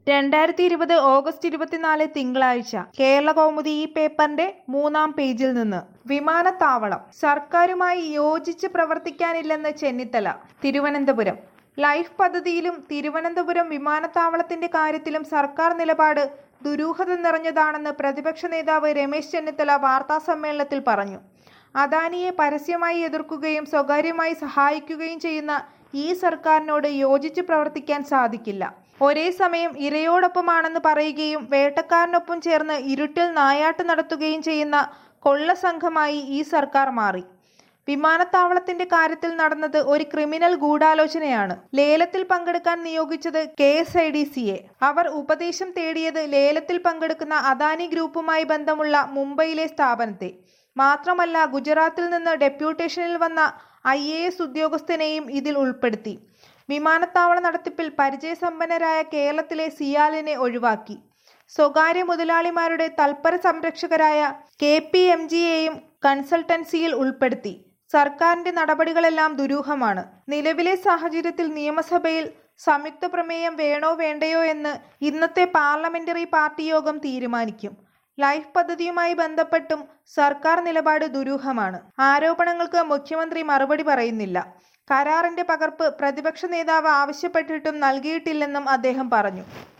രണ്ടായിരത്തി ഇരുപത് ഓഗസ്റ്റ് ഇരുപത്തിനാല് തിങ്കളാഴ്ച കേരള കൗമുദി ഈ പേപ്പറിന്റെ മൂന്നാം പേജിൽ നിന്ന് വിമാനത്താവളം സർക്കാരുമായി യോജിച്ച് പ്രവർത്തിക്കാനില്ലെന്ന് ചെന്നിത്തല തിരുവനന്തപുരം ലൈഫ് പദ്ധതിയിലും തിരുവനന്തപുരം വിമാനത്താവളത്തിന്റെ കാര്യത്തിലും സർക്കാർ നിലപാട് ദുരൂഹത നിറഞ്ഞതാണെന്ന് പ്രതിപക്ഷ നേതാവ് രമേശ് ചെന്നിത്തല വാർത്താസമ്മേളനത്തിൽ പറഞ്ഞു അദാനിയെ പരസ്യമായി എതിർക്കുകയും സ്വകാര്യമായി സഹായിക്കുകയും ചെയ്യുന്ന ഈ സർക്കാരിനോട് യോജിച്ച് പ്രവർത്തിക്കാൻ സാധിക്കില്ല ഒരേ സമയം ഇരയോടൊപ്പമാണെന്ന് പറയുകയും വേട്ടക്കാരനൊപ്പം ചേർന്ന് ഇരുട്ടിൽ നായാട്ട് നടത്തുകയും ചെയ്യുന്ന കൊള്ള സംഘമായി ഈ സർക്കാർ മാറി വിമാനത്താവളത്തിന്റെ കാര്യത്തിൽ നടന്നത് ഒരു ക്രിമിനൽ ഗൂഢാലോചനയാണ് ലേലത്തിൽ പങ്കെടുക്കാൻ നിയോഗിച്ചത് കെ എസ് ഐ ഡി സിയെ അവർ ഉപദേശം തേടിയത് ലേലത്തിൽ പങ്കെടുക്കുന്ന അദാനി ഗ്രൂപ്പുമായി ബന്ധമുള്ള മുംബൈയിലെ സ്ഥാപനത്തെ മാത്രമല്ല ഗുജറാത്തിൽ നിന്ന് ഡെപ്യൂട്ടേഷനിൽ വന്ന ഐ എ എസ് ഉദ്യോഗസ്ഥനെയും ഇതിൽ ഉൾപ്പെടുത്തി വിമാനത്താവള നടത്തിപ്പിൽ പരിചയസമ്പന്നരായ കേരളത്തിലെ സിയാലിനെ ഒഴിവാക്കി സ്വകാര്യ മുതലാളിമാരുടെ തൽപര സംരക്ഷകരായ കെ പി എം ജിയെയും കൺസൾട്ടൻസിയിൽ ഉൾപ്പെടുത്തി സർക്കാരിന്റെ നടപടികളെല്ലാം ദുരൂഹമാണ് നിലവിലെ സാഹചര്യത്തിൽ നിയമസഭയിൽ സംയുക്ത പ്രമേയം വേണോ വേണ്ടയോ എന്ന് ഇന്നത്തെ പാർലമെന്ററി പാർട്ടി യോഗം തീരുമാനിക്കും ലൈഫ് പദ്ധതിയുമായി ബന്ധപ്പെട്ടും സർക്കാർ നിലപാട് ദുരൂഹമാണ് ആരോപണങ്ങൾക്ക് മുഖ്യമന്ത്രി മറുപടി പറയുന്നില്ല കരാറിന്റെ പകർപ്പ് പ്രതിപക്ഷ നേതാവ് ആവശ്യപ്പെട്ടിട്ടും നൽകിയിട്ടില്ലെന്നും അദ്ദേഹം പറഞ്ഞു